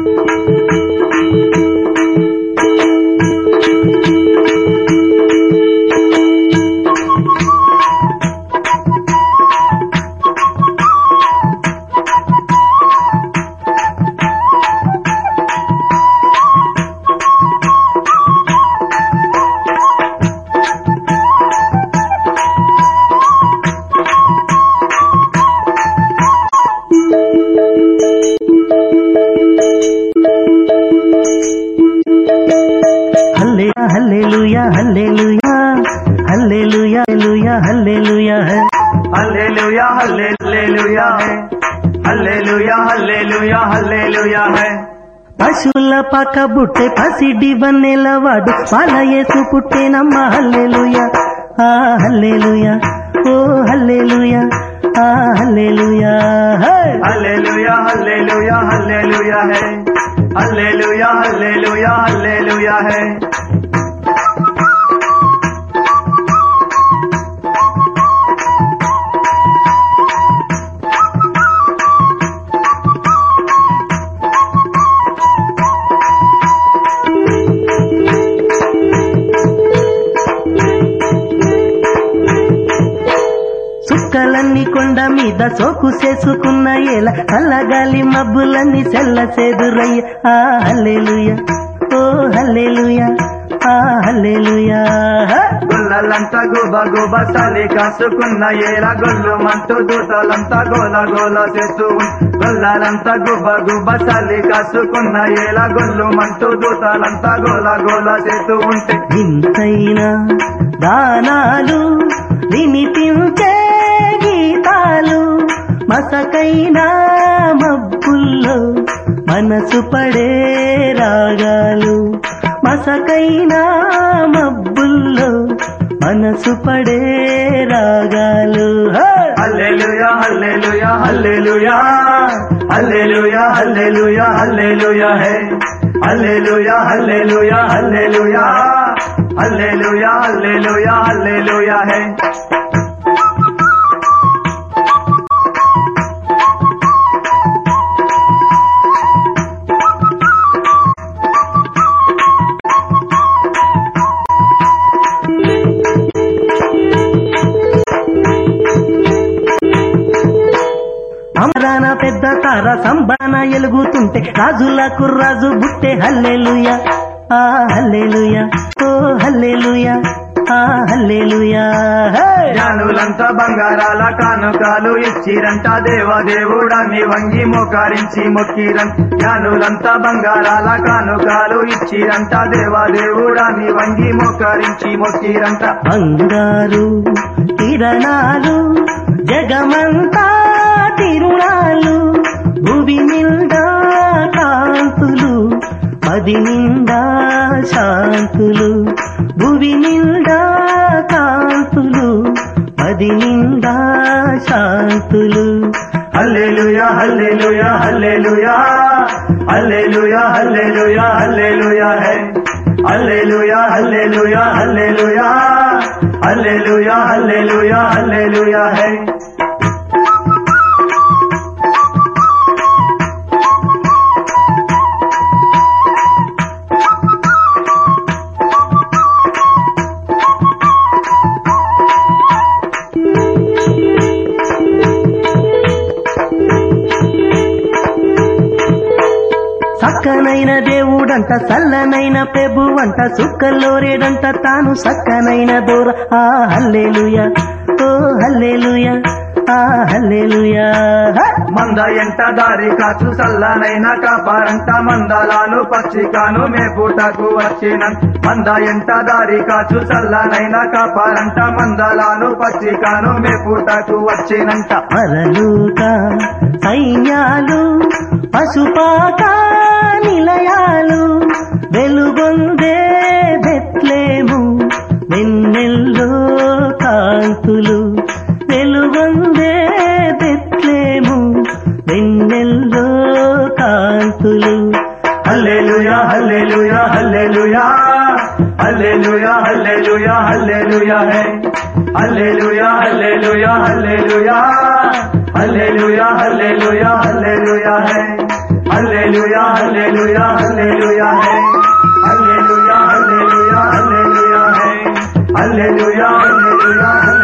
హల్లే హల్లెలూయా హల్లెలూయా హల్లెలూయా హల్లెలూయా హల్లెలూయా హల్లెలూయా హల్లెలూయా है హల్లెలూయా హల్లెలూయా హల్లెలూయా है పశువుల పక్క బుట్టె పసిడి వన్నెలవాడు పాల యేసు పుట్టేనమ్మ హల్లెలూయా ఆ హల్లెలూయా ఓ హల్లెలూయా ఆ హల్లెలూయా హే! హల్లెలూయా హల్లెలూయా హల్లెలూయా है హల్లెలూయా హల్లెలూయా హల్లెలూయా है సుక్కలన్నీ కొండ మీద సోకు చేసుకున్న ఏల చల్లగాలి మబ్బులన్నీ సెల్ల సేదురయ్య ఆ హల్లెలూయా ఓ హల్లెలూయా ఆ హల్లెలూయా హే! గుల్లలంతా గుబ గుబ చలి కాసుకున్న ఏల గొల్లు మంటూ దూతలంతా గోల గోల చేస్తూ ఉన్- గొల్లలంతా గుబ గుబ చలి కాసుకున్న ఏల గొల్లు మంటూ దూతలంతా గోల గోల చేస్తూ ఉంటే వింతైన దానాలు వినిపించే గీతాలు మసకైన మబ్బుల్లో మనసు పడే రాగాలు మసకైన మబ్బుల్లో మనసు పడే రాగాలు హే! హల్లెలూయా హల్లెలూయా హల్లెలూయా హల్లెలూయా హల్లెలూయా హల్లెలూయా है హల్లెలూయా హల్లెలూయా హల్లెలూయా హల్లెలూయా హల్లెలూయా హల్లెలూయా है అమరాన పెద్ద తార సంబాన ఎలుగుతుంటే రాజులకు రాజు బుట్టే హల్లెలూయా ఆ హల్లెలూయా ఓ హల్లెలూయా ఆ హల్లెలూయా హే! జ్ఞానులంతా బంగారాల కానుకాలు ఇచ్చిరంట దేవదేవుడాన్ని వంగి మోకారించి మొక్కిరం జ్ఞానులంతా బంగారాల కానుకాలు ఇచ్చిరంట దేవదేవుడాన్ని వంగి మోకారించి మొక్కిరంట బంగారు కిరణాలు జగమంతా తిరుణాలు భువి నిండా కాంతులు పది నిండా శాంతులు భువి నిండా కాంతులు పది నిండా శాంతులు హల్లెలూయా హల్లెలూయా హల్లెలూయా హల్లెలూయా హల్లెలూయా హల్లెలూయా है హల్లెలూయా హల్లెలూయా హల్లెలూయా హల్లెలూయా హల్లెలూయా హల్లెలూయా है సక్కనైన దేవుడంట సల్లనైన పెబువంట సుక్కల్లోరేడంట తాను సక్కనైన దూర ఆ హల్లెలూయా ఓ హల్లెలూయా ఆ హల్లెలూయా హ! మంద ఎంట దారి కాచు సల్లనైన కాపారంట మందలాలు పచ్చికాను మేపుటకు వచ్చిన మంద ఎంట దారి కాచు సల్లనైన కాపారంట మందలాలు పచ్చికాను మేపుటకు వచ్చినంట పరలోక సైన్యాలు పశుపాక నిలయాలు వెలుగొందే బెత్లేము వెన్నెల్లో కాంతులు వెలుగొందే బెత్లేము వెన్నెల్లో కాంతులు హల్లెలూయా హల్లెలూయా హల్లెలూయా హల్లెలూయా హల్లెలూయా హల్లెలూయా है హల్లెలూయా హల్లెలూయా హల్లెలూయా హల్లెలూయా హల్లెలూయా హల్లెలూయా है హల్లెలూయా హల్లెలూయా హల్లెలూయా హే హల్లెలూయా హల్లెలూయా హల్లెలూయా హే హల్లెలూయా హల్లెలూయా